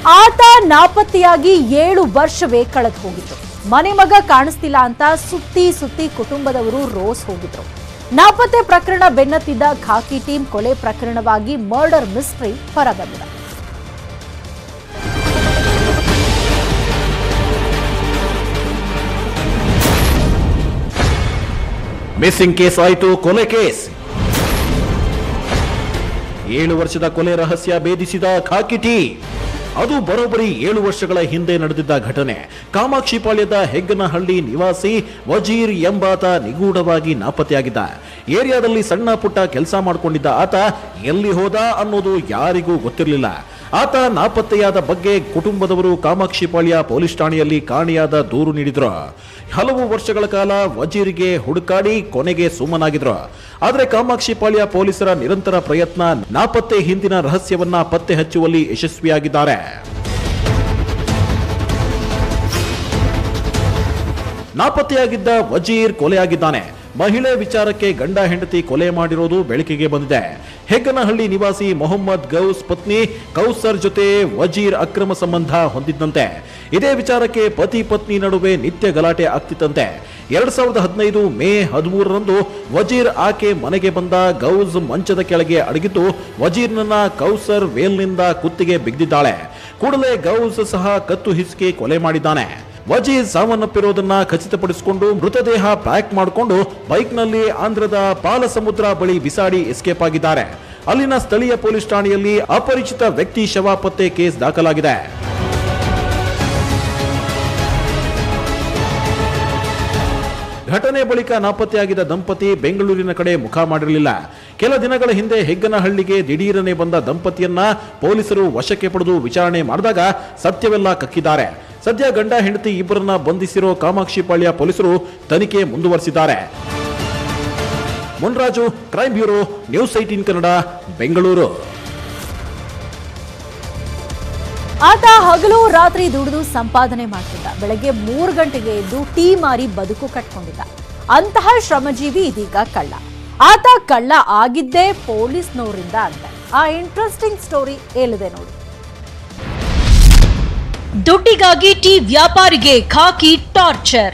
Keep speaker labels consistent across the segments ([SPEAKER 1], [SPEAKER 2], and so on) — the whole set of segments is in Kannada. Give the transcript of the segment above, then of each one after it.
[SPEAKER 1] ಆತ ನಾಪತ್ತೆಯಾಗಿ ಏಳು ವರ್ಷವೇ ಕಳೆದು ಹೋಗಿತ್ತು ಮನೆ ಮಗ ಕಾಣಿಸ್ತಿಲ್ಲ ಅಂತ ಸುತ್ತಿ ಸುತ್ತಿ ಕುಟುಂಬದವರು ರೋಸ್ ಹೋಗಿದ್ರು ನಾಪತ್ತೆ ಪ್ರಕರಣ ಬೆನ್ನತ್ತಿದ್ದ ಖಾಕಿ ಟೀಮ್ ಕೊಲೆ ಪ್ರಕರಣವಾಗಿ ಮರ್ಡರ್ ಮಿಸ್ಟ್ರಿ ಹೊರಬಂದಿದೆ
[SPEAKER 2] ಮಿಸ್ಸಿಂಗ್ ಕೇಸ್ ಆಯಿತು ಕೊಲೆ ಕೇಸ್ ಏಳು ವರ್ಷದ ಕೊಲೆ ರಹಸ್ಯ ಭೇದಿಸಿದ ಖಾಕಿಟಿ ಅದು ಬರೋಬ್ಬರಿ ಏಳು ವರ್ಷಗಳ ಹಿಂದೆ ನಡೆದಿದ್ದ ಘಟನೆ ಕಾಮಾಕ್ಷಿಪಾಳ್ಯದ ಹೆಗ್ಗನಹಳ್ಳಿ ನಿವಾಸಿ ವಜೀರ್ ಎಂಬಾತ ನಿಗೂಢವಾಗಿ ನಾಪತ್ತೆಯಾಗಿದ್ದ ಏರಿಯಾದಲ್ಲಿ ಸಣ್ಣ ಪುಟ್ಟ ಕೆಲಸ ಮಾಡಿಕೊಂಡಿದ್ದ ಆತ ಎಲ್ಲಿ ಹೋದ ಅನ್ನೋದು ಯಾರಿಗೂ ಗೊತ್ತಿರಲಿಲ್ಲ ಆತ ನಾಪತ್ತೆಯಾದ ಬಗ್ಗೆ ಕುಟುಂಬದವರು ಕಾಮಾಕ್ಷಿಪಾಳ್ಯ ಪೊಲೀಸ್ ಠಾಣೆಯಲ್ಲಿ ಕಾಣೆಯಾದ ದೂರು ನೀಡಿದ್ರು ಹಲವು ವರ್ಷಗಳ ಕಾಲ ವಜೀರಿಗೆ ಹುಡುಕಾಡಿ ಕೊನೆಗೆ ಸುಮ್ಮನಾಗಿದ್ರು ಆದರೆ ಕಾಮಾಕ್ಷಿಪಾಳ್ಯ ಪೊಲೀಸರ ನಿರಂತರ ಪ್ರಯತ್ನ ನಾಪತ್ತೆ ಹಿಂದಿನ ರಹಸ್ಯವನ್ನ ಪತ್ತೆ ಹಚ್ಚುವಲ್ಲಿ ಯಶಸ್ವಿಯಾಗಿದ್ದಾರೆ ನಾಪತ್ತೆಯಾಗಿದ್ದ ವಜೀರ್ ಕೊಲೆಯಾಗಿದ್ದಾನೆ ಮಹಿಳೆ ವಿಚಾರಕ್ಕೆ ಗಂಡ ಹೆಂಡತಿ ಕೊಲೆ ಮಾಡಿರೋದು ಬೆಳಕಿಗೆ ಬಂದಿದೆ ಹೆಗ್ಗನಹಳ್ಳಿ ನಿವಾಸಿ ಮೊಹಮ್ಮದ್ ಗೌಸ್ ಪತ್ನಿ ಕೌಸರ್ ಜೊತೆ ವಜೀರ್ ಅಕ್ರಮ ಸಂಬಂಧ ಹೊಂದಿದ್ದಂತೆ ಇದೇ ವಿಚಾರಕ್ಕೆ ಪತಿ ಪತ್ನಿ ನಡುವೆ ನಿತ್ಯ ಗಲಾಟೆ ಆಗ್ತಿತ್ತಂತೆ ಎರಡ್ ಸಾವಿರದ ಹದಿನೈದು ಮೇ ಹದಿಮೂರರಂದು ವಜೀರ್ ಆಕೆ ಮನೆಗೆ ಬಂದ ಗೌಸ್ ಮಂಚದ ಕೆಳಗೆ ಅಡಗಿದ್ದು ವಜೀರ್ನನ್ನ ಕೌಸರ್ ವೇಲ್ನಿಂದ ಕುತ್ತಿಗೆ ಬಿಗ್ದಿದ್ದಾಳೆ ಕೂಡಲೇ ಗೌಸ್ ಸಹ ಕತ್ತು ಹಿಸುಕಿ ಕೊಲೆ ಮಾಡಿದ್ದಾನೆ ವಜೀರ್ ಸಾವನ್ನಪ್ಪಿರೋದನ್ನ ಖಚಿತಪಡಿಸಿಕೊಂಡು ಮೃತದೇಹ ಪ್ಯಾಕ್ ಮಾಡಿಕೊಂಡು ಬೈಕ್ನಲ್ಲಿ ಆಂಧ್ರದ ಪಾಲಸಮುದ್ರ ಬಳಿ ಬಿಸಾಡಿ ಎಸ್ಕೇಪ್ ಆಗಿದ್ದಾರೆ ಅಲ್ಲಿನ ಸ್ಥಳೀಯ ಪೊಲೀಸ್ ಠಾಣೆಯಲ್ಲಿ ಅಪರಿಚಿತ ವ್ಯಕ್ತಿ ಶವ ಪತ್ತೆ ಕೇಸ್ ದಾಖಲಾಗಿದೆ ಘಟನೆ ಬಳಿಕ ನಾಪತ್ತೆಯಾಗಿದ್ದ ದಂಪತಿ ಬೆಂಗಳೂರಿನ ಕಡೆ ಮುಖ ಮಾಡಿರಲಿಲ್ಲ ಕೆಲ ದಿನಗಳ ಹಿಂದೆ ಹೆಗ್ಗನಹಳ್ಳಿಗೆ ದಿಢೀರನೆ ಬಂದ ದಂಪತಿಯನ್ನ ಪೊಲೀಸರು ವಶಕ್ಕೆ ಪಡೆದು ವಿಚಾರಣೆ ಮಾಡಿದಾಗ ಸತ್ಯವೆಲ್ಲ ಕಕ್ಕಿದ್ದಾರೆ ಸದ್ಯ ಗಂಡ ಹೆಂಡತಿ ಇಬ್ಬರನ್ನ ಬಂಧಿಸಿರೋ ಕಾಮಾಕ್ಷಿಪಾಳ್ಯ ಪೊಲೀಸರು ತನಿಖೆ ಮುಂದುವರೆಸಿದ್ದಾರೆ Munraju crime bureau news eighteen Kannada Bengaluru
[SPEAKER 1] ಆತ ಹಗಲು ರಾತ್ರಿ ದುಡಿದು ಸಂಪಾದನೆ ಮಾಡ್ತಿದ್ದ ಬೆಳಗ್ಗೆ ಮೂರು ಗಂಟೆಗೆ ಎದ್ದು ಟೀ ಮಾರಿ ಬದುಕು ಕಟ್ಕೊಂಡಿದ್ದ ಅಂತಹ ಶ್ರಮಜೀವಿ ಇದೀಗ ಕಳ್ಳ ಆತ ಕಳ್ಳ ಆಗಿದ್ದೇ ಪೊಲೀಸ್ನವರಿಂದ ಅಂತೆ ಆ ಇಂಟ್ರೆಸ್ಟಿಂಗ್ ಸ್ಟೋರಿ ಏಳಿದೆ ನೋಡಿ
[SPEAKER 3] ದುಡ್ಡಿಗಾಗಿ ಟೀ ವ್ಯಾಪಾರಿಗೆ ಖಾಕಿ ಟಾರ್ಚರ್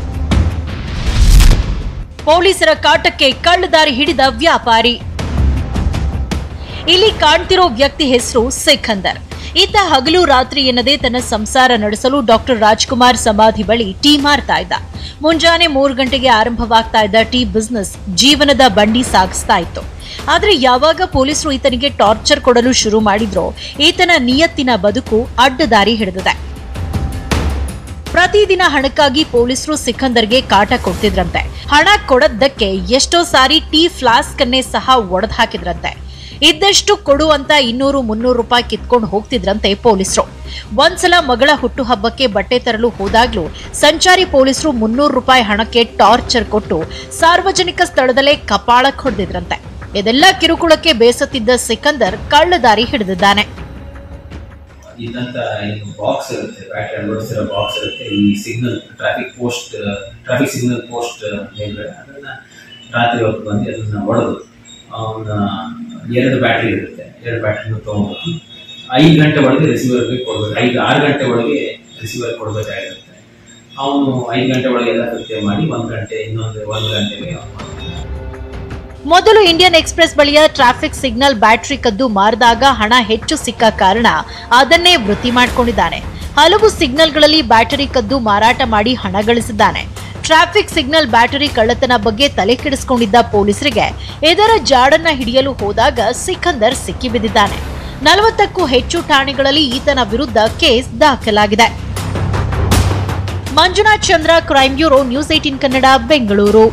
[SPEAKER 3] ಪೊಲೀಸರ ಕಾಟಕ್ಕೆ ಕಳ್ಳದಾರಿ ಹಿಡಿದ ವ್ಯಾಪಾರಿ ಇಲ್ಲಿ ಕಾಣ್ತಿರೋ ವ್ಯಕ್ತಿ ಹೆಸರು ಸಿಖಂದರ್ ಈತ ಹಗಲು ರಾತ್ರಿ ಎನ್ನದೇ ತನ್ನ ಸಂಸಾರ ನಡೆಸಲು ಡಾಕ್ಟರ್ ರಾಜ್ಕುಮಾರ್ ಸಮಾಧಿ ಬಳಿ ಟೀ ಮಾರ್ತಾ ಇದ್ದ ಮುಂಜಾನೆ ಮೂರು ಗಂಟೆಗೆ ಆರಂಭವಾಗ್ತಾ ಇದ್ದ ಟೀ ಬಿಸ್ನೆಸ್ ಜೀವನದ ಬಂಡಿ ಸಾಗಿಸ್ತಾ ಇತ್ತು ಆದ್ರೆ ಯಾವಾಗ ಪೊಲೀಸರು ಈತನಿಗೆ ಟಾರ್ಚರ್ ಕೊಡಲು ಶುರು ಮಾಡಿದ್ರೋ ಈತನ ನಿಯತ್ತಿನ ಬದುಕು ಅಡ್ಡದಾರಿ ಹಿಡಿದಿದೆ ಪ್ರತಿದಿನ ಹಣಕ್ಕಾಗಿ ಪೊಲೀಸರು ಸಿಖಂದರ್ಗೆ ಕಾಟ ಕೊಡ್ತಿದ್ರಂತೆ ಹಣ ಕೊಡದ್ದಕ್ಕೆ ಎಷ್ಟೋ ಸಾರಿ ಟೀ ಫ್ಲಾಸ್ಕ್ ಅನ್ನೇ ಸಹ ಒಡೆದು ಹಾಕಿದ್ರಂತೆ ಇದ್ದಷ್ಟು ಕೊಡು ಅಂತ ಇನ್ನೂರು ಮುನ್ನೂರು ರೂಪಾಯಿ ಕಿತ್ಕೊಂಡು ಹೋಗ್ತಿದ್ರಂತೆ ಪೊಲೀಸರು ಒಂದ್ಸಲ ಮಗಳ ಹುಟ್ಟುಹಬ್ಬಕ್ಕೆ ಬಟ್ಟೆ ತರಲು ಹೋದಾಗ್ಲೂ ಸಂಚಾರಿ ಪೊಲೀಸರು ಮುನ್ನೂರು ರೂಪಾಯಿ ಹಣಕ್ಕೆ ಟಾರ್ಚರ್ ಕೊಟ್ಟು ಸಾರ್ವಜನಿಕ ಸ್ಥಳದಲ್ಲೇ ಕಪಾಳಕ್ಕೆ ಹೊಡೆದಿದ್ರಂತೆ ಇದೆಲ್ಲ ಕಿರುಕುಳಕ್ಕೆ ಬೇಸತ್ತಿದ್ದ ಸಿಕಂದರ್ ಕಳ್ಳದಾರಿ ಹಿಡಿದಿದ್ದಾನೆ
[SPEAKER 4] ಇದಂತ ಏನು ಬಾಕ್ಸ್ ಇರುತ್ತೆ ಬ್ಯಾಟ್ರಿ ಅಳವಡಿಸಿರೋ ಬಾಕ್ಸ್ ಇರುತ್ತೆ ಈ signal traffic post traffic signal post ಮೇಲ್ಗಡೆ ಅದನ್ನ ರಾತ್ರಿ ಹೊತ್ತು ಬಂದು ಅದನ್ನ ಹೊಡೆದು ಅವನ ಎರಡು ಬ್ಯಾಟ್ರಿ ಇರುತ್ತೆ ಎರಡು ಬ್ಯಾಟ್ರಿನ ತೊಗೊಂಡು ಐದು ಗಂಟೆ ಒಳಗೆ ರಿಸೀವರ್ಗೆ ಕೊಡ್ಬೇಕು ಐದು ಆರು ಗಂಟೆ ಒಳಗೆ ರಿಸೀವರ್ ಕೊಡಬೇಕಾಗಿರುತ್ತೆ ಅವನು ಐದು ಗಂಟೆ ಒಳಗೆ ಎಲ್ಲ ಕೃತ್ಯ ಮಾಡಿ ಒಂದು ಗಂಟೆ ಇನ್ನೊಂದು ಒಂದು ಗಂಟೆಗೆ ಅವನು
[SPEAKER 3] ಮೊದಲು ಇಂಡಿಯನ್ ಎಕ್ಸ್ಪ್ರೆಸ್ ಬಳಿಯ ಟ್ರಾಫಿಕ್ ಸಿಗ್ನಲ್ ಬ್ಯಾಟರಿ ಕದ್ದು ಮಾರಿದಾಗ ಹಣ ಹೆಚ್ಚು ಸಿಕ್ಕ ಕಾರಣ ಅದನ್ನೇ ವೃತ್ತಿ ಮಾಡಿಕೊಂಡಿದ್ದಾನೆ ಹಲವು ಸಿಗ್ನಲ್ಗಳಲ್ಲಿ ಬ್ಯಾಟರಿ ಕದ್ದು ಮಾರಾಟ ಮಾಡಿ ಹಣ ಗಳಿಸಿದ್ದಾನೆ ಟ್ರಾಫಿಕ್ ಸಿಗ್ನಲ್ ಬ್ಯಾಟರಿ ಕಳ್ಳತನ ಬಗ್ಗೆ ತಲೆ ಕೆಡಿಸಿಕೊಂಡಿದ್ದ ಪೊಲೀಸರಿಗೆ ಇದರ ಜಾಡನ್ನ ಹಿಡಿಯಲು ಹೋದಾಗ ಸಿಖಂದರ್ ಸಿಕ್ಕಿಬಿದ್ದಿದ್ದಾನೆ ನಲವತ್ತಕ್ಕೂ ಹೆಚ್ಚು ಠಾಣೆಗಳಲ್ಲಿ ಈತನ ವಿರುದ್ಧ ಕೇಸ್ ದಾಖಲಾಗಿದೆ Manjunath Chandra crime bureau news eighteen Kannada Bengaluru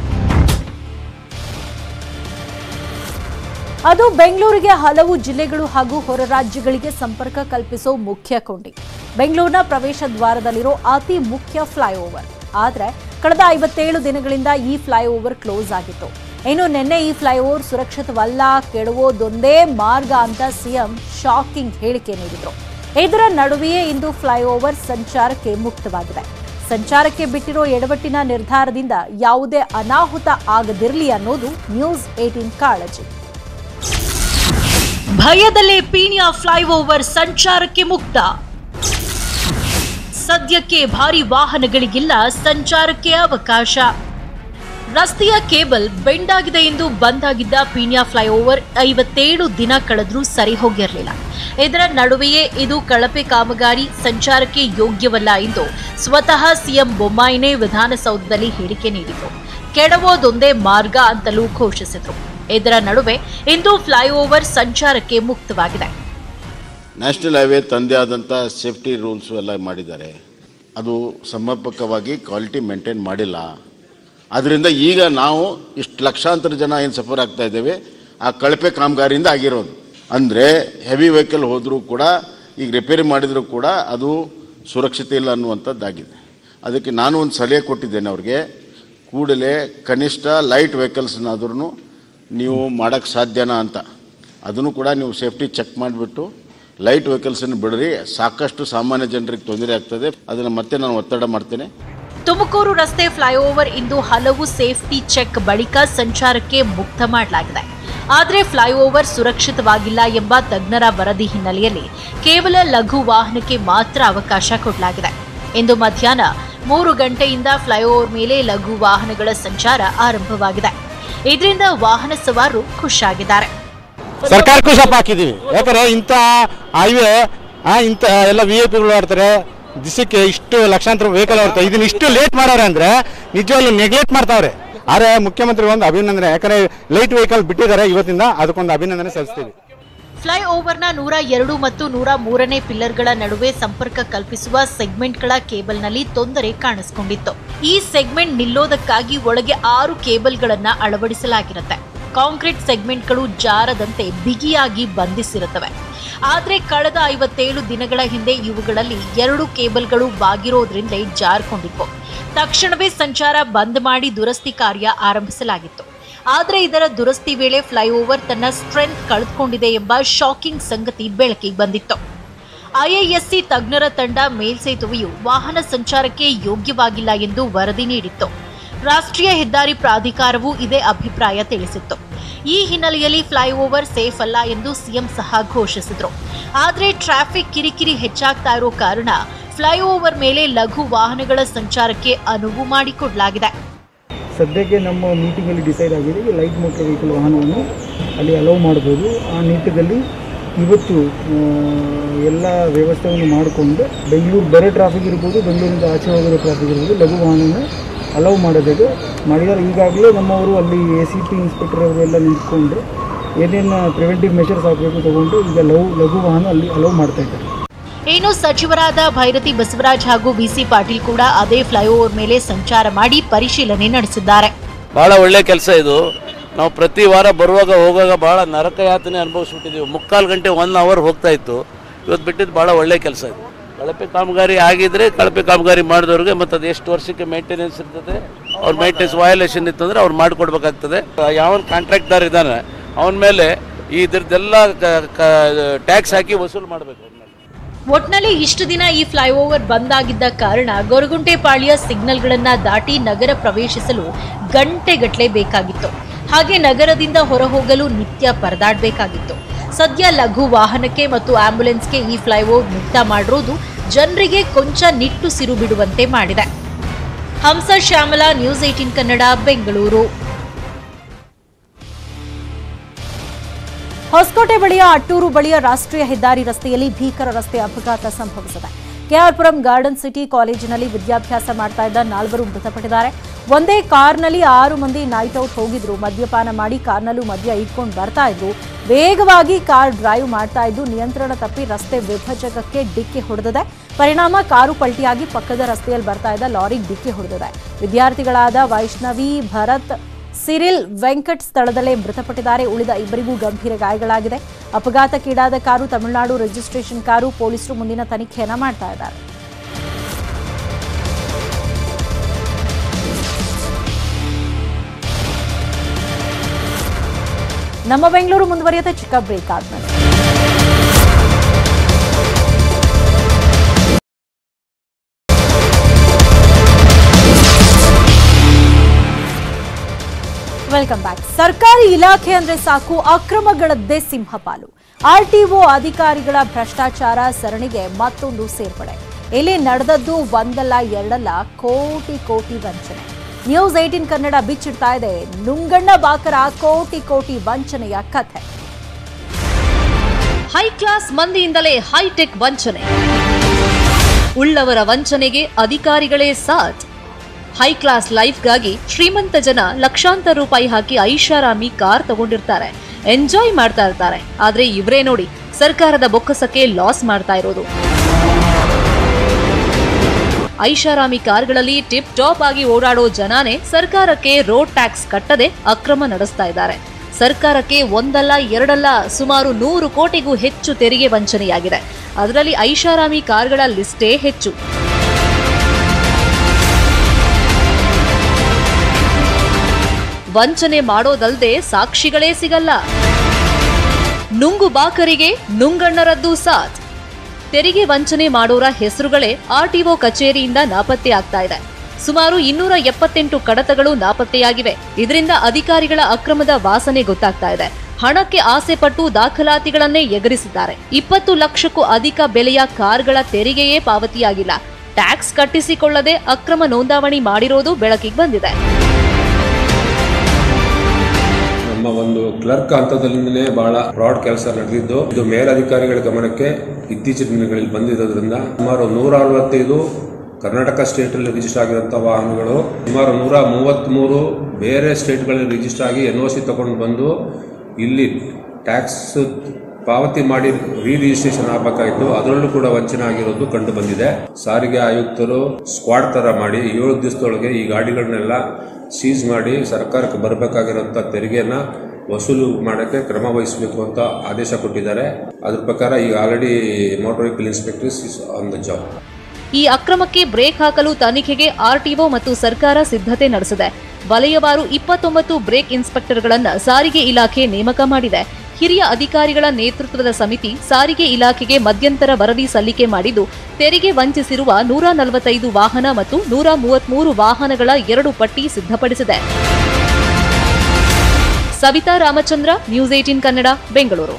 [SPEAKER 1] ಅದು ಬೆಂಗಳೂರಿಗೆ ಹಲವು ಜಿಲ್ಲೆಗಳು ಹಾಗೂ ಹೊರ ರಾಜ್ಯಗಳಿಗೆ ಸಂಪರ್ಕ ಕಲ್ಪಿಸೋ ಮುಖ್ಯ ಕೊಂಡಿ ಬೆಂಗಳೂರಿನ ಪ್ರವೇಶ ದ್ವಾರದಲ್ಲಿರೋ ಅತಿ ಮುಖ್ಯ ಫ್ಲೈಓವರ್ ಆದರೆ ಕಳೆದ ಐವತ್ತೇಳು ದಿನಗಳಿಂದ ಈ ಫ್ಲೈಓವರ್ ಕ್ಲೋಸ್ ಆಗಿತ್ತು ಇನ್ನು ನಿನ್ನೆ ಈ ಫ್ಲೈಓವರ್ ಸುರಕ್ಷಿತವಲ್ಲ ಕೆಡವೋದೊಂದೇ ಮಾರ್ಗ ಅಂತ ಸಿಎಂ ಶಾಕಿಂಗ್ ಹೇಳಿಕೆ ನೀಡಿದ್ರು ಇದರ ನಡುವೆಯೇ ಇಂದು ಫ್ಲೈಓವರ್ ಸಂಚಾರಕ್ಕೆ ಮುಕ್ತವಾಗಿದೆ ಸಂಚಾರಕ್ಕೆ ಬಿಟ್ಟಿರೋ ಎಡವಟ್ಟಿನ ನಿರ್ಧಾರದಿಂದ ಯಾವುದೇ ಅನಾಹುತ ಆಗದಿರಲಿ ಅನ್ನೋದು ನ್ಯೂಸ್ ಏಟೀನ್ ಕಾಳಜಿ
[SPEAKER 3] ಭಯದಲ್ಲೇ ಪೀಣ್ಯ ಫ್ಲೈಓವರ್ ಸಂಚಾರಕ್ಕೆ ಮುಕ್ತ ಸದ್ಯಕ್ಕೆ ಭಾರಿ ವಾಹನಗಳಿಗಿಲ್ಲ ಸಂಚಾರಕ್ಕೆ ಅವಕಾಶ ರಸ್ತೆಯ ಕೇಬಲ್ ಬೆಂಡ್ ಆಗಿದೆ ಎಂದು ಬಂದ್ ಆಗಿದ್ದ ಪೀಣ್ಯ ಫ್ಲೈಓವರ್ ಐವತ್ತೇಳು ದಿನ ಕಳೆದ್ರೂ ಸರಿ ಹೋಗಿರಲಿಲ್ಲ ಇದರ ನಡುವೆಯೇ ಇದು ಕಳಪೆ ಕಾಮಗಾರಿ ಸಂಚಾರಕ್ಕೆ ಯೋಗ್ಯವಲ್ಲ ಎಂದು ಸ್ವತಃ ಸಿಎಂ ಬೊಮ್ಮಾಯಿನೇ ವಿಧಾನಸೌಧದಲ್ಲಿ ಹೇಳಿಕೆ ನೀಡಿದರು ಕೆಡವೋದೊಂದೇ ಮಾರ್ಗ ಅಂತಲೂ ಘೋಷಿಸಿದರು ಇದರ ನಡುವೆ ಇಂದು ಫ್ಲೈಓವರ್ ಸಂಚಾರಕ್ಕೆ ಮುಕ್ತವಾಗಿದೆ
[SPEAKER 5] ನ್ಯಾಷನಲ್ ಹೈವೇ ತಂದೆ ಆದಂಥ ಸೇಫ್ಟಿ ರೂಲ್ಸು ಎಲ್ಲ ಮಾಡಿದ್ದಾರೆ ಅದು ಸಮರ್ಪಕವಾಗಿ ಕ್ವಾಲಿಟಿ ಮೇಂಟೈನ್ ಮಾಡಿಲ್ಲ ಅದರಿಂದ ಈಗ ನಾವು ಇಷ್ಟು ಲಕ್ಷಾಂತರ ಜನ ಏನು ಸಫರ್ ಆಗ್ತಾ ಇದ್ದೇವೆ ಆ ಕಳಪೆ ಕಾಮಗಾರಿಯಿಂದ ಆಗಿರೋದು ಅಂದರೆ ಹೆವಿ ವೆಹಿಕಲ್ ಹೋದರೂ ಕೂಡ ಈಗ ರಿಪೇರಿ ಮಾಡಿದರೂ ಕೂಡ ಅದು ಸುರಕ್ಷತೆ ಇಲ್ಲ ಅನ್ನುವಂಥದ್ದಾಗಿದೆ ಅದಕ್ಕೆ ನಾನು ಒಂದು ಸಲಹೆ ಕೊಟ್ಟಿದ್ದೇನೆ ಅವ್ರಿಗೆ ಕೂಡಲೇ ಕನಿಷ್ಠ ಲೈಟ್ ವೆಹಿಕಲ್ಸ್ನಾದ್ರೂ ನೀವು ಮಾಡೋಕ್ಕೆ ಸಾಧ್ಯನಾ ಅಂತ ಅದನ್ನು ಕೂಡ ನೀವು ಸೇಫ್ಟಿ ಚೆಕ್ ಮಾಡಿಬಿಟ್ಟು ಲೈಟ್ ವೆಹಿಕಲ್ಸನ್ನು ಬಿಡ್ರಿ ಸಾಕಷ್ಟು ಸಾಮಾನ್ಯ ಜನರಿಗೆ ತೊಂದರೆ ಆಗ್ತದೆ ಅದನ್ನು ಮತ್ತೆ ನಾನು ಒತ್ತಡ ಮಾಡ್ತೇನೆ
[SPEAKER 3] ತುಮಕೂರು ರಸ್ತೆ ಫ್ಲೈಓವರ್ ಇಂದು ಹಲವು ಸೇಫ್ಟಿ ಚೆಕ್ ಬಳಿಕ ಸಂಚಾರಕ್ಕೆ ಮುಕ್ತ ಮಾಡಲಾಗಿದೆ ಆದರೆ ಫ್ಲೈಓವರ್ ಸುರಕ್ಷಿತವಾಗಿಲ್ಲ ಎಂಬ ತಜ್ಞರ ವರದಿ ಹಿನ್ನೆಲೆಯಲ್ಲಿ ಕೇವಲ ಲಘು ವಾಹನಕ್ಕೆ ಮಾತ್ರ ಅವಕಾಶ ಕೊಡಲಾಗಿದೆ ಇಂದು ಮಧ್ಯಾಹ್ನ ಮೂರು ಗಂಟೆಯಿಂದ ಫ್ಲೈಓವರ್ ಮೇಲೆ ಲಘು ವಾಹನಗಳ ಸಂಚಾರ ಆರಂಭವಾಗಿದೆ ಇದರಿಂದ ವಾಹನ ಸವಾರರು ಖುಷಿಯಾಗಿದ್ದಾರೆ
[SPEAKER 6] ಸರ್ಕಾರಕ್ಕೂ ಶಾಪ ಹಾಕಿದ್ದೀವಿ ಯಾಕಂದ್ರೆ ಇಂಥ ಹೈವೇ ಇಂಥ ಎಲ್ಲ ವಿ ಐ ಪಿಗಳು ಆಡ್ತಾರೆ ದಿಸಕ್ಕೆ ಇಷ್ಟು ಲಕ್ಷಾಂತರ ವೆಹಿಕಲ್ ಆಡ್ತಾರೆ ಇದನ್ನ ಇಷ್ಟು ಲೇಟ್ ಮಾಡೋರೆ ಅಂದ್ರೆ ನಿಜವಾಗ್ಲೂ ನೆಗ್ಲೆಕ್ಟ್ ಮಾಡ್ತಾವ್ರೆ ಆದರೆ ಮುಖ್ಯಮಂತ್ರಿ ಒಂದು ಅಭಿನಂದನೆ ಯಾಕಂದ್ರೆ ಲೈಟ್ ವೆಹಿಕಲ್ ಬಿಟ್ಟಿದ್ದಾರೆ ಇವತ್ತಿಂದ ಅದಕ್ಕೊಂದು ಅಭಿನಂದನೆ ಸಲ್ಲಿಸ್ತೀವಿ
[SPEAKER 3] ಫ್ಲೈಓವರ್ನ ನೂರ ಎರಡು ಮತ್ತು ನೂರ ಮೂರನೇ ಪಿಲ್ಲರ್ಗಳ ನಡುವೆ ಸಂಪರ್ಕ ಕಲ್ಪಿಸುವ ಸೆಗ್ಮೆಂಟ್ಗಳ ಕೇಬಲ್ನಲ್ಲಿ ತೊಂದರೆ ಕಾಣಿಸಿಕೊಂಡಿತ್ತು ಈ ಸೆಗ್ಮೆಂಟ್ ನಿಲ್ಲೋದಕ್ಕಾಗಿ ಒಳಗೆ ಆರು ಕೇಬಲ್ಗಳನ್ನ ಅಳವಡಿಸಲಾಗಿರುತ್ತೆ ಕಾಂಕ್ರೀಟ್ ಸೆಗ್ಮೆಂಟ್ಗಳು ಜಾರದಂತೆ ಬಿಗಿಯಾಗಿ ಬಂಧಿಸಿರುತ್ತವೆ ಆದರೆ ಕಳೆದ ಐವತ್ತೇಳು ದಿನಗಳ ಹಿಂದೆ ಇವುಗಳಲ್ಲಿ ಎರಡು ಕೇಬಲ್ಗಳು ಬಾಗಿರೋದ್ರಿಂದಲೇ ಜಾರ್ಕೊಂಡಿದ್ವು ತಕ್ಷಣವೇ ಸಂಚಾರ ಬಂದ್ ಮಾಡಿ ದುರಸ್ತಿ ಕಾರ್ಯ ಆರಂಭಿಸಲಾಗಿತ್ತು ಆದರೆ ಇದರ ದುರಸ್ತಿ ವೇಳೆ ಫ್ಲೈಓವರ್ ತನ್ನ ಸ್ಟ್ರೆಂತ್ ಕಳೆದುಕೊಂಡಿದೆ ಎಂಬ ಶಾಕಿಂಗ್ ಸಂಗತಿ ಬೆಳಕಿಗೆ ಬಂದಿತ್ತು ಐಐಎಸ್ಸಿ ತಜ್ಞರ ತಂಡ ಮೇಲ್ಸೇತುವೆಯು ವಾಹನ ಸಂಚಾರಕ್ಕೆ ಯೋಗ್ಯವಾಗಿಲ್ಲ ಎಂದು ವರದಿ ನೀಡಿತ್ತು ರಾಷ್ಟ್ರೀಯ ಹೆದ್ದಾರಿ ಪ್ರಾಧಿಕಾರವು ಇದೇ ಅಭಿಪ್ರಾಯ ತಿಳಿಸಿತ್ತು ಈ ಹಿನ್ನೆಲೆಯಲ್ಲಿ ಫ್ಲೈಓವರ್ ಸೇಫ್ ಅಲ್ಲ ಎಂದು ಸಿಎಂ ಸಹ ಘೋಷಿಸಿದ್ರು ಆದರೆ ಟ್ರಾಫಿಕ್ ಕಿರಿಕಿರಿ ಹೆಚ್ಚಾಗ್ತಾ ಇರೋ ಕಾರಣ ಫ್ಲೈಓವರ್ ಮೇಲೆ ಲಘು ವಾಹನಗಳ ಸಂಚಾರಕ್ಕೆ ಅನುವು ಮಾಡಿಕೊಡಲಾಗಿದೆ
[SPEAKER 7] ಸದ್ಯಕ್ಕೆ ನಮ್ಮ ಮೀಟಿಂಗಲ್ಲಿ ಡಿಸೈಡ್ ಆಗಿದೆ ಈ ಲೈಟ್ ಮೋಟರ್ ವೆಹಿಕಲ್ ವಾಹನವನ್ನು ಅಲ್ಲಿ ಅಲೌ ಮಾಡ್ಬೋದು ಆ ನಿಟ್ಟಿನಲ್ಲಿ ಇವತ್ತು ಆ, ಎಲ್ಲ ವ್ಯವಸ್ಥೆಯನ್ನು ಮಾಡಿಕೊಂಡು ಬೆಂಗಳೂರು ಬೇರೆ ಟ್ರಾಫಿಕ್ ಇರ್ಬೋದು ಬೆಂಗಳೂರಿಂದ ಆಚೆ ಹೋಗಿರೋ ಟ್ರಾಫಿಕ್ ಇರ್ಬೋದು ಲಘು ವಾಹನನ ಅಲೌ ಮಾಡೋದಕ್ಕೆ ಮಾಡಿದ್ದಾರೆ ಈಗಾಗಲೇ ನಮ್ಮವರು ಅಲ್ಲಿ ಎ ಸಿ ಪಿ ಇನ್ಸ್ಪೆಕ್ಟರ್ ಅವರೆಲ್ಲ ನಿಂತ್ಕೊಂಡು ಏನೇನು ಪ್ರಿವೆಂಟಿವ್ ಮೆಷರ್ಸ್ ಹಾಕಬೇಕು ತಗೊಂಡು ಈಗ ಲಘು ಲಘು ವಾಹನ ಅಲ್ಲಿ ಅಲೌ ಮಾಡ್ತಾ ಇದ್ದಾರೆ
[SPEAKER 3] ಇನ್ನು ಸಚಿವರಾದ ಭೈರತಿ ಬಸವರಾಜ್ ಹಾಗೂ ಬಿಸಿ ಪಾಟೀಲ್ ಕೂಡ ಅದೇ ಫ್ಲೈಓವರ್ ಮೇಲೆ ಸಂಚಾರ ಮಾಡಿ ಪರಿಶೀಲನೆ ನಡೆಸಿದ್ದಾರೆ
[SPEAKER 8] ಭಾಳ ಒಳ್ಳೆ ಕೆಲಸ ಇದು ನಾವು ಪ್ರತಿ ವಾರ ಬರುವಾಗ ಹೋಗುವಾಗ ಭಾಳ ನರಕ ಯಾತನೆ ಅನುಭವಿಸ್ಬಿಟ್ಟಿದ್ದೀವಿ ಮುಕ್ಕಾಲು ಗಂಟೆ ಒನ್ ಅವರ್ ಹೋಗ್ತಾ ಇತ್ತು ಇವತ್ತು ಬಿಟ್ಟಿದ್ದು ಭಾಳ ಒಳ್ಳೆ ಕೆಲಸ ಇದು ಕಳಪೆ ಕಾಮಗಾರಿ ಆಗಿದ್ರೆ ಕಳಪೆ ಕಾಮಗಾರಿ ಮಾಡಿದವ್ರಿಗೆ ಮತ್ತು ಅದು ಎಷ್ಟು ವರ್ಷಕ್ಕೆ ಮೇಂಟೆನೆನ್ಸ್ ಇರ್ತದೆ ಅವ್ರ ಮೇಂಟೆನೆನ್ಸ್ ವಯಲೇಷನ್ ಇತ್ತು ಅಂದರೆ ಅವ್ರು ಮಾಡಿಕೊಡ್ಬೇಕಾಗ್ತದೆ ಯಾವನ್ ಕಾಂಟ್ರಾಕ್ಟ್ದಾರ್ ಇದ್ದಾನೆ ಅವನ ಮೇಲೆ ಈ ಇದ್ರದ್ದೆಲ್ಲ ಟ್ಯಾಕ್ಸ್ ಹಾಕಿ ವಸೂಲು ಮಾಡಬೇಕು ಅವ್ರ ಮೇಲೆ
[SPEAKER 3] ಒಟ್ನಲ್ಲಿ ಇಷ್ಟು ದಿನ ಈ ಫ್ಲೈಓವರ್ ಬಂದ್ ಆಗಿದ್ದ ಕಾರಣ ಗೊರಗುಂಟೆಪಾಳ್ಯ ಸಿಗ್ನಲ್ಗಳನ್ನ ದಾಟಿ ನಗರ ಪ್ರವೇಶಿಸಲು ಗಂಟೆಗಟ್ಟಲೆ ಬೇಕಾಗಿತ್ತು ಹಾಗೆ ನಗರದಿಂದ ಹೊರಹೋಗಲು ನಿತ್ಯ ಪರದಾಡಬೇಕಾಗಿತ್ತು ಸದ್ಯ ಲಘು ವಾಹನಕ್ಕೆ ಮತ್ತು ಆಂಬ್ಯುಲೆನ್ಸ್ಗೆ ಈ ಫ್ಲೈಓವರ್ ಮುಕ್ತ ಮಾಡಿರೋದು ಜನರಿಗೆ ಕೊಂಚ ನಿಟ್ಟುಸಿರು ಬಿಡುವಂತೆ ಮಾಡಿದೆ ಹಂಸ ಶ್ಯಾಮಲಾ ನ್ಯೂಸ್ ಏಟೀನ್ ಕನ್ನಡ ಬೆಂಗಳೂರು
[SPEAKER 1] ಹೊಸಕೋಟೆ ಬಳಿಯ ಅಟ್ಟೂರು ಬಳಿಯ ರಾಷ್ಟ್ರೀಯ ಹೆದ್ದಾರಿ ರಸ್ತೆಯಲ್ಲಿ ಭೀಕರ ರಸ್ತೆ ಅಪಘಾತ ಸಂಭವಿಸಿದೆ ಕೆಆರ್ಪುರಂ ಗಾರ್ಡನ್ ಸಿಟಿ ಕಾಲೇಜಿನಲ್ಲಿ ವಿದ್ಯಾಭ್ಯಾಸ ಮಾಡ್ತಾ ಇದ್ದ ನಾಲ್ವರು ಮೃತಪಟ್ಟಿದ್ದಾರೆ ಒಂದೇ ಕಾರ್ನಲ್ಲಿ ಆರು ಮಂದಿ ನೈಟ್ ಔಟ್ ಹೋಗಿದ್ರು ಮದ್ಯಪಾನ ಮಾಡಿ ಕಾರ್ನಲ್ಲೂ ಮದ್ಯ ಇಟ್ಕೊಂಡು ಬರ್ತಾ ಇದ್ರು ವೇಗವಾಗಿ ಕಾರ್ ಡ್ರೈವ್ ಮಾಡ್ತಾ ಇದ್ದು ನಿಯಂತ್ರಣ ತಪ್ಪಿ ರಸ್ತೆ ವಿಭಜಕಕ್ಕೆ ಡಿಕ್ಕಿ ಹೊಡೆದಿದೆ ಪರಿಣಾಮ ಕಾರು ಪಲ್ಟಿಯಾಗಿ ಪಕ್ಕದ ರಸ್ತೆಯಲ್ಲಿ ಬರ್ತಾ ಇದ್ದ ಲಾರಿಗೆ ಡಿಕ್ಕಿ ಹೊಡೆದಿದೆ ವಿದ್ಯಾರ್ಥಿಗಳಾದ ವೈಷ್ಣವಿ ಭರತ್ ಸಿರಿಲ್ ವೆಂಕಟ್ ಸ್ಥಳದಲ್ಲೇ ಮೃತಪಟ್ಟಿದ್ದಾರೆ ಉಳಿದ ಇಬ್ಬರಿಗೂ ಗಂಭೀರ ಗಾಯಗಳಾಗಿದೆ ಅಪಘಾತಕ್ಕೀಡಾದ ಕಾರು ತಮಿಳುನಾಡು ರಿಜಿಸ್ಟ್ರೇಷನ್ ಕಾರು ಪೊಲೀಸರು ಮುಂದಿನ ತನಿಖೆಯನ್ನ ಮಾಡ್ತಾ ಇದ್ದಾರೆ ನಮ್ಮ ಬೆಂಗಳೂರು ಮುಂದುವರಿಯುತ್ತೆ ಚಿಕ್ಕ ಬ್ರೇಕ್ ಆದ್ಮೇಲೆ ವೆಲ್ಕಮ್ ಬ್ಯಾಕ್ ಸರ್ಕಾರಿ ಇಲಾಖೆ ಅಂದ್ರೆ ಸಾಕು ಅಕ್ರಮಗಳದ್ದೇ ಸಿಂಹಪಾಲು ಆರ್ಟಿಒ ಅಧಿಕಾರಿಗಳ ಭ್ರಷ್ಟಾಚಾರ ಸರಣಿಗೆ ಮತ್ತೊಂದು ಸೇರ್ಪಡೆ ಇಲ್ಲಿ ನಡೆದದ್ದು ಒಂದಲ್ಲ ಎರಡಲ್ಲ ಕೋಟಿ ಕೋಟಿ ವಂಚನೆ ನ್ಯೂಸ್ ಏಟೀನ್ ಕನ್ನಡ ಬಿಚ್ಚಿಡ್ತಾ ಇದೆ ನುಂಗಣ್ಣ ಬಾಕರ ಕೋಟಿ ಕೋಟಿ ವಂಚನೆಯ ಕಥೆ
[SPEAKER 3] ಹೈ ಕ್ಲಾಸ್ ಮಂದಿಯಿಂದಲೇ ಹೈಟೆಕ್ ವಂಚನೆ ಉಳ್ಳವರ ವಂಚನೆಗೆ ಅಧಿಕಾರಿಗಳೇ ಸಾಥ್ ಹೈ ಕ್ಲಾಸ್ ಲೈಫ್ಗಾಗಿ ಶ್ರೀಮಂತ ಜನ ಲಕ್ಷಾಂತರ ರೂಪಾಯಿ ಹಾಕಿ ಐಷಾರಾಮಿ ಕಾರ್ ತಗೊಂಡಿರ್ತಾರೆ ಎಂಜಾಯ್ ಮಾಡ್ತಾ ಇರ್ತಾರೆ ಆದ್ರೆ ಇವರೇ ನೋಡಿ ಸರ್ಕಾರದ ಬೊಕ್ಕಸಕ್ಕೆ ಲಾಸ್ ಮಾಡ್ತಾ ಇರೋದು ಐಷಾರಾಮಿ ಕಾರ್ಗಳಲ್ಲಿ ಟಿಪ್ ಟಾಪ್ ಆಗಿ ಓಡಾಡೋ ಜನಾನೇ ಸರ್ಕಾರಕ್ಕೆ ರೋಡ್ ಟ್ಯಾಕ್ಸ್ ಕಟ್ಟದೆ ಅಕ್ರಮ ನಡೆಸ್ತಾ ಇದ್ದಾರೆ ಸರ್ಕಾರಕ್ಕೆ ಒಂದಲ್ಲ ಎರಡಲ್ಲ ಸುಮಾರು ನೂರು ಕೋಟಿಗೂ ಹೆಚ್ಚು ತೆರಿಗೆ ವಂಚನೆಯಾಗಿದೆ ಅದರಲ್ಲಿ ಐಷಾರಾಮಿ ಕಾರ್ಗಳ ಲಿಸ್ಟೇ ಹೆಚ್ಚು ವಂಚನೆ ಮಾಡೋದಲ್ದೆ ಸಾಕ್ಷಿಗಳೇ ಸಿಗಲ್ಲ ನುಂಗು ಬಾಕರಿಗೆ ನುಂಗಣ್ಣರದ್ದು ಸಾಥ್ ತೆರಿಗೆ ವಂಚನೆ ಮಾಡೋರ ಹೆಸರುಗಳೇ ಆರ್ಟಿಒ ಕಚೇರಿಯಿಂದ ನಾಪತ್ತೆ ಆಗ್ತಾ ಇದೆ ಸುಮಾರು ಇನ್ನೂರ ಎಪ್ಪತ್ತೆಂಟು ಕಡತಗಳು ನಾಪತ್ತೆಯಾಗಿವೆ ಇದರಿಂದ ಅಧಿಕಾರಿಗಳ ಅಕ್ರಮದ ವಾಸನೆ ಗೊತ್ತಾಗ್ತಾ ಇದೆ ಹಣಕ್ಕೆ ಆಸೆ ಪಟ್ಟು ದಾಖಲಾತಿಗಳನ್ನೇ ಎಗರಿಸಿದ್ದಾರೆ ಇಪ್ಪತ್ತು ಲಕ್ಷಕ್ಕೂ ಅಧಿಕ ಬೆಲೆಯ ಕಾರ್ಗಳ ತೆರಿಗೆಯೇ ಪಾವತಿಯಾಗಿಲ್ಲ ಟ್ಯಾಕ್ಸ್ ಕಟ್ಟಿಸಿಕೊಳ್ಳದೆ ಅಕ್ರಮ ನೋಂದಾವಣಿ ಮಾಡಿರೋದು ಬೆಳಕಿಗೆ ಬಂದಿದೆ
[SPEAKER 9] ನಮ್ಮ ಒಂದು ಕ್ಲರ್ಕ್ ಹಂತದಲ್ಲಿಂದಲೇ ಬಹಳ ಫ್ರಾಡ್ ಕೆಲಸ ನಡೆದಿದ್ದು ಇದು ಮೇಲಧಿಕಾರಿಗಳ ಗಮನಕ್ಕೆ ಇತ್ತೀಚಿನ ದಿನಗಳಲ್ಲಿ ಬಂದಿರೋದ್ರಿಂದ ಸುಮಾರು ನೂರ ಅರವತ್ತೈದು ಕರ್ನಾಟಕ ಸ್ಟೇಟಲ್ಲಿ ರಿಜಿಸ್ಟರ್ ಆಗಿರುವಂಥ ವಾಹನಗಳು ಸುಮಾರು ನೂರ ಮೂವತ್ತ್ಮೂರು ಬೇರೆ ಸ್ಟೇಟ್ಗಳಲ್ಲಿ ರಿಜಿಸ್ಟರ್ ಆಗಿ ಎನ್ ಒ ಸಿ ತಗೊಂಡು ಬಂದು ಇಲ್ಲಿ ಟ್ಯಾಕ್ಸ್ ಪಾವತಿ ಮಾಡಿ ರೀ ರಿಜಿಸ್ಟ್ರೇಷನ್ ಆಗಬೇಕಾಯಿತು ಅದರಲ್ಲೂ ಕೂಡ ವಂಚನೆ ಆಗಿರೋದು ಕಂಡು ಬಂದಿದೆ ಸಾರಿಗೆ ಆಯುಕ್ತರು ಸ್ಕ್ವಾಡ್ ತರ ಮಾಡಿ ಏಳು ದಿವಸದೊಳಗೆ ಈ ಗಾಡಿಗಳನ್ನೆಲ್ಲ ಸೀಸ್ ಮಾಡಿ ಸರ್ಕಾರಕ್ಕೆ ಬರಬೇಕಾಗಿರೋಂಥ ತೆರಿಗೆನ ವಸೂಲು ಮಾಡೋಕ್ಕೆ ಕ್ರಮ ವಹಿಸಬೇಕು ಅಂತ ಆದೇಶ ಕೊಟ್ಟಿದ್ದಾರೆ ಅದ್ರ ಪ್ರಕಾರ ಈಗ already motor vehicle inspectors is on the job
[SPEAKER 3] ಈ ಅಕ್ರಮಕ್ಕೆ ಬ್ರೇಕ್ ಹಾಕಲು ತನಿಖೆಗೆ ಆರ್ಟಿಒ ಮತ್ತು ಸರ್ಕಾರ ಸಿದ್ಧತೆ ನಡೆಸಿದೆ ವಲಯವಾರು ಇಪ್ಪತ್ತೊಂಬತ್ತು ಬ್ರೇಕ್ ಇನ್ಸ್ಪೆಕ್ಟರ್ಗಳನ್ನ ಸಾರಿಗೆ ಇಲಾಖೆ ನೇಮಕ ಮಾಡಿದೆ ಹಿರಿಯ ಅಧಿಕಾರಿಗಳ ನೇತೃತ್ವದ ಸಮಿತಿ ಸಾರಿಗೆ ಇಲಾಖೆಗೆ ಮಧ್ಯಂತರ ವರದಿ ಸಲ್ಲಿಕೆ ಮಾಡಿದ್ದು ತೆರಿಗೆ ವಂಚಿಸಿರುವ ನೂರ ನಲವತ್ತೈದು ವಾಹನ ಮತ್ತು ನೂರ ಮೂವತ್ಮೂರು ವಾಹನಗಳ ಎರಡು ಪಟ್ಟಿ ಸಿದ್ಧಪಡಿಸಿದೆ Savitha Ramachandra news eighteen Kannada Bengaluru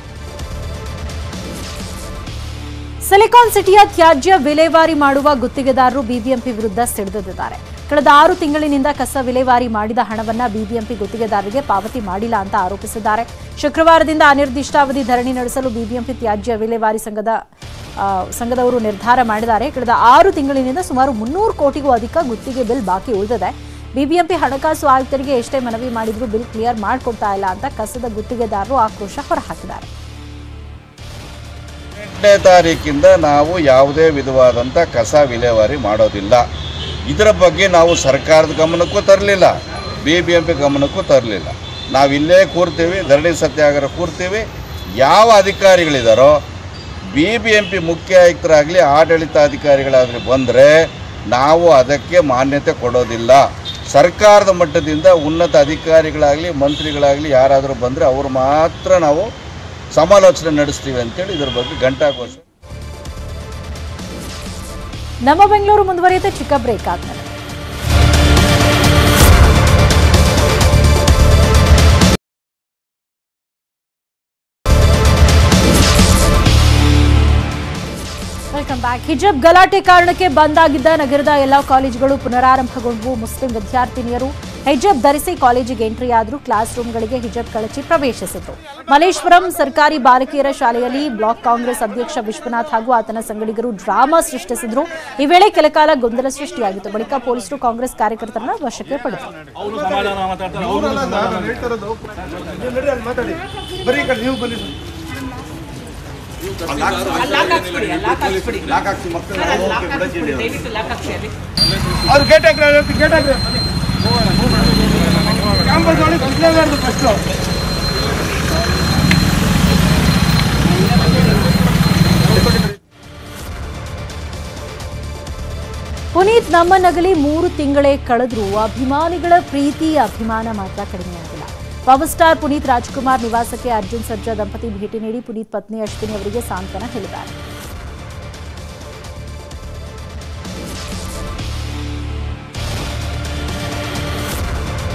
[SPEAKER 1] silicon ಸಿಟಿಯ ತ್ಯಾಜ್ಯ ವಿಲೇವಾರಿ ಮಾಡುವ ಗುತ್ತಿಗೆದಾರರು ಬಿಬಿಎಂಪಿ ವಿರುದ್ಧ ಸಿಡಿದಿದ್ದಾರೆ ಕಳೆದ ಆರು ತಿಂಗಳಿನಿಂದ ಕಸ ವಿಲೇವಾರಿ ಮಾಡಿದ ಹಣವನ್ನ ಬಿಬಿಎಂಪಿ ಗುತ್ತಿಗೆದಾರರಿಗೆ ಪಾವತಿ ಮಾಡಿಲ್ಲ ಅಂತ ಆರೋಪಿಸಿದ್ದಾರೆ ಶುಕ್ರವಾರದಿಂದ ಅನಿರ್ದಿಷ್ಟಾವಧಿ ಧರಣಿ ನಡೆಸಲು ಬಿಬಿಎಂಪಿ ತ್ಯಾಜ್ಯ ವಿಲೇವಾರಿ ಸಂಘದ ಆ, ಸಂಘದವರು ನಿರ್ಧಾರ ಮಾಡಿದ್ದಾರೆ ಕಳೆದ ಆರು ತಿಂಗಳಿನಿಂದ ಸುಮಾರು ಮುನ್ನೂರು ಕೋಟಿಗೂ ಅಧಿಕ ಗುತ್ತಿಗೆ ಬಿಲ್ ಬಾಕಿ ಉಳಿದಿದೆ ಬಿಬಿಎಂಪಿ ಹಣಕಾಸು ಆಯುಕ್ತರಿಗೆ ಎಷ್ಟೇ ಮನವಿ ಮಾಡಿದ್ರೂ ಬಿಲ್ ಕ್ಲಿಯರ್ ಮಾಡಿಕೊಡ್ತಾ ಇಲ್ಲ ಅಂತ ಕಸದ ಗುತ್ತಿಗೆದಾರರು ಆಕ್ರೋಶ ಹೊರಹಾಕಿದ್ದಾರೆ
[SPEAKER 10] ಎಂಟನೇ ತಾರೀಕಿಂದ ನಾವು ಯಾವುದೇ ವಿಧವಾದಂಥ ಕಸ ವಿಲೇವಾರಿ ಮಾಡೋದಿಲ್ಲ ಇದರ ಬಗ್ಗೆ ನಾವು ಸರ್ಕಾರದ ಗಮನಕ್ಕೂ ತರಲಿಲ್ಲ ಬಿ ಬಿ ಎಂ ಪಿ ಗಮನಕ್ಕೂ ತರಲಿಲ್ಲ ನಾವು ಇಲ್ಲೇ ಕೂರ್ತೀವಿ ಧರಣಿ ಸತ್ಯಾಗ್ರಹ ಕೂರ್ತೀವಿ ಯಾವ ಅಧಿಕಾರಿಗಳಿದಾರೋ ಬಿ ಬಿ ಎಂ ಪಿ ಮುಖ್ಯ ಆಯುಕ್ತರಾಗಲಿ ಆಡಳಿತಾಧಿಕಾರಿಗಳಾಗಲಿ ಬಂದರೆ ನಾವು ಅದಕ್ಕೆ ಮಾನ್ಯತೆ ಕೊಡೋದಿಲ್ಲ ಸರ್ಕಾರದ ಮಟ್ಟದಿಂದ ಉನ್ನತ ಅಧಿಕಾರಿಗಳಾಗಲಿ ಮಂತ್ರಿಗಳಾಗಲಿ ಯಾರಾದರೂ ಬಂದರೆ ಅವರು ಮಾತ್ರ ನಾವು ಸಮಾಲೋಚನೆ ನಡೆಸ್ತೀವಿ ಅಂತೇಳಿ ಇದ್ರ ಬಗ್ಗೆ ಘಂಟಾಘೋಷ
[SPEAKER 1] ನಮ್ಮ ಬೆಂಗಳೂರು ಮುಂದುವರಿಯುತ್ತೆ ಚಿಕ್ಕ ಬ್ರೇಕ್ ಆದ್ಮೇಲೆ ವೆಲ್ಕಮ್ ಬ್ಯಾಕ್ ಹಿಜಬ್ ಗಲಾಟೆ ಕಾರಣಕ್ಕೆ ಬಂದ್ ಆಗಿದ್ದ ನಗರದ ಎಲ್ಲ ಕಾಲೇಜುಗಳು ಪುನರಾರಂಭಗೊಂಡವು ಮುಸ್ಲಿಂ ವಿದ್ಯಾರ್ಥಿನಿಯರು ಹಿಜಬ್ ಧರಿಸಿ ಕಾಲೇಜಿಗೆ ಎಂಟ್ರಿ ಆದರೂ ಕ್ಲಾಸ್ ರೂಮ್ಗಳಿಗೆ ಹಿಜಬ್ ಕಳಚಿ ಪ್ರವೇಶಿಸಿದ್ರು ಮಲೇಶ್ವರಂ ಸರ್ಕಾರಿ ಬಾಲಕಿಯರ ಶಾಲೆಯಲ್ಲಿ ಬ್ಲಾಕ್ ಕಾಂಗ್ರೆಸ್ ಅಧ್ಯಕ್ಷ ವಿಶ್ವನಾಥ್ ಹಾಗೂ ಆತನ ಸಂಗಡಿಗರು ಡ್ರಾಮಾ ಸೃಷ್ಟಿಸಿದ್ರು ಈ ವೇಳೆ ಕೆಲಕಾಲ ಗೊಂದಲ ಸೃಷ್ಟಿಯಾಗಿತ್ತು ಬಳಿಕ ಪೊಲೀಸರು ಕಾಂಗ್ರೆಸ್ ಕಾರ್ಯಕರ್ತರನ್ನ ವಶಕ್ಕೆ ಪಡೆದರು
[SPEAKER 11] ಅವ್ರು ಗೇಟ್ ಹಾಕ್ರಿ ಗೇಟ್ ಹಾಕ್ರಿ ಕ್ಯಾಂಪಸ್ ಒಳಗೆ ಬಿಡ್ಲೇಬಾರ್ದು ಫಸ್ಟು
[SPEAKER 1] ಪುನೀತ್ ನಮ್ಮ ನಗಲಿ ಮೂರು ತಿಂಗಳೇ ಕಳೆದ್ರೂ ಅಭಿಮಾನಿಗಳ ಪ್ರೀತಿ ಅಭಿಮಾನ ಮಾತ್ರ ಕಡಿಮೆಯಾಗಿಲ್ಲ ಪವರ್ ಸ್ಟಾರ್ ಪುನೀತ್ ರಾಜ್ಕುಮಾರ್ ನಿವಾಸಕ್ಕೆ ಅರ್ಜುನ್ ಸರ್ಜಾ ದಂಪತಿ ಭೇಟಿ ನೀಡಿ ಪುನೀತ್ ಪತ್ನಿ ಅಶ್ವಿನಿ ಅವರಿಗೆ ಸಾಂತ್ವನ ಹೇಳಿದ್ದಾರೆ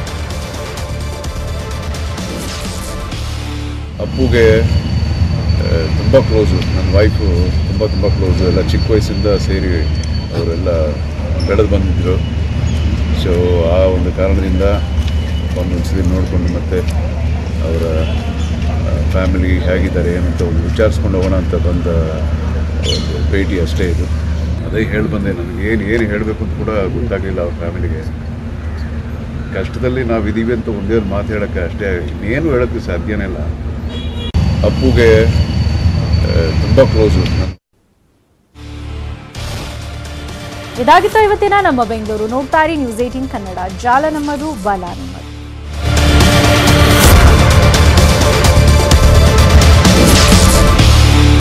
[SPEAKER 10] ಅಪ್ಪುಗೆ ಆ,
[SPEAKER 12] ತುಂಬ ಕ್ಲೋಸು ನನ್ನ ವೈಫು ತುಂಬ ತುಂಬ ಕ್ಲೋಸು ಎಲ್ಲ ಚಿಕ್ಕ ವಯಸ್ಸಿಂದ ಸೇರಿ ಅವರೆಲ್ಲ ಬೆಳೆದು ಬಂದಿದ್ದರು ಸೊ ಆ ಒಂದು ಕಾರಣದಿಂದ ಒಂದೊಂದು ಸರಿ ನೋಡಿಕೊಂಡು ಮತ್ತೆ ಅವರ ಫ್ಯಾಮಿಲಿ ಹೇಗಿದ್ದಾರೆ ಏನಂತ ಒಂದು ವಿಚಾರಿಸ್ಕೊಂಡು ಹೋಗೋಣ ಅಂತ ಬಂದ ಒಂದು ಭೇಟಿ ಅಷ್ಟೇ ಇದು ಅದೇ ಹೇಳಿ ಬಂದೆ ನನಗೆ ಏನು ಏನು ಹೇಳಬೇಕು ಅಂತ ಕೂಡ ಗೊತ್ತಾಗಲಿಲ್ಲ ಅವ್ರ ಫ್ಯಾಮಿಲಿಗೆ ಕಷ್ಟದಲ್ಲಿ ನಾವು ಇದೀವಿ ಅಂತ ಒಂದೇ ಒಂದು ಮಾತು ಹೇಳೋಕ್ಕೆ ಅಷ್ಟೇ ಇನ್ನೇನು ಹೇಳೋಕ್ಕೆ ಸಾಧ್ಯನೇ ಇಲ್ಲ ಅಪ್ಪುಗೆ ತುಂಬ ಕ್ಲೋಸು
[SPEAKER 1] ಇದಾಗಿತ್ತು ಇವತ್ತಿನ ನಮ್ಮ ಬೆಂಗಳೂರು ನೋಡ್ತಾ ಇರಿ ನ್ಯೂಸ್ ಏಟೀನ್ ಕನ್ನಡ ಜಾಲ ನಮ್ಮದು ಬಲ ನಮ್ಮದು